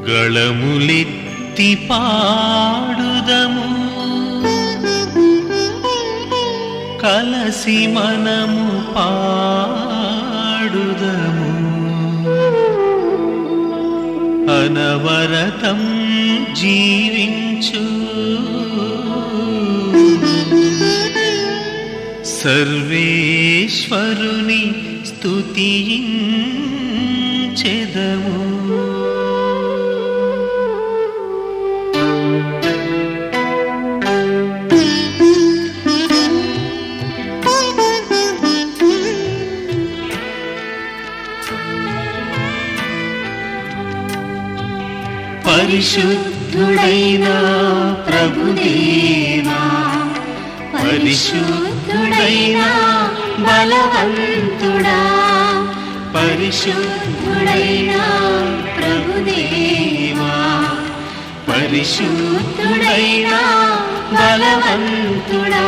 గళములెత్తి పాడుదము కలసి మనము పాడుదము అనవరతం జీవించు సర్వేశ్వరుని స్తుతించెదము పరిశుద్ధుడైన ప్రభుదేవా పరిశుద్ధుడైన బలవంతుడా పరిశుద్ధుడైన ప్రభుదేవా పరిశుద్ధుడైన బలవంతుడా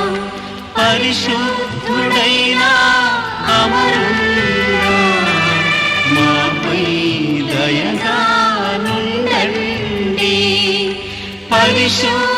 పరిశుద్ధుడైన అమరుడా మాపై దయగా నుండండి పరిశుద్ధ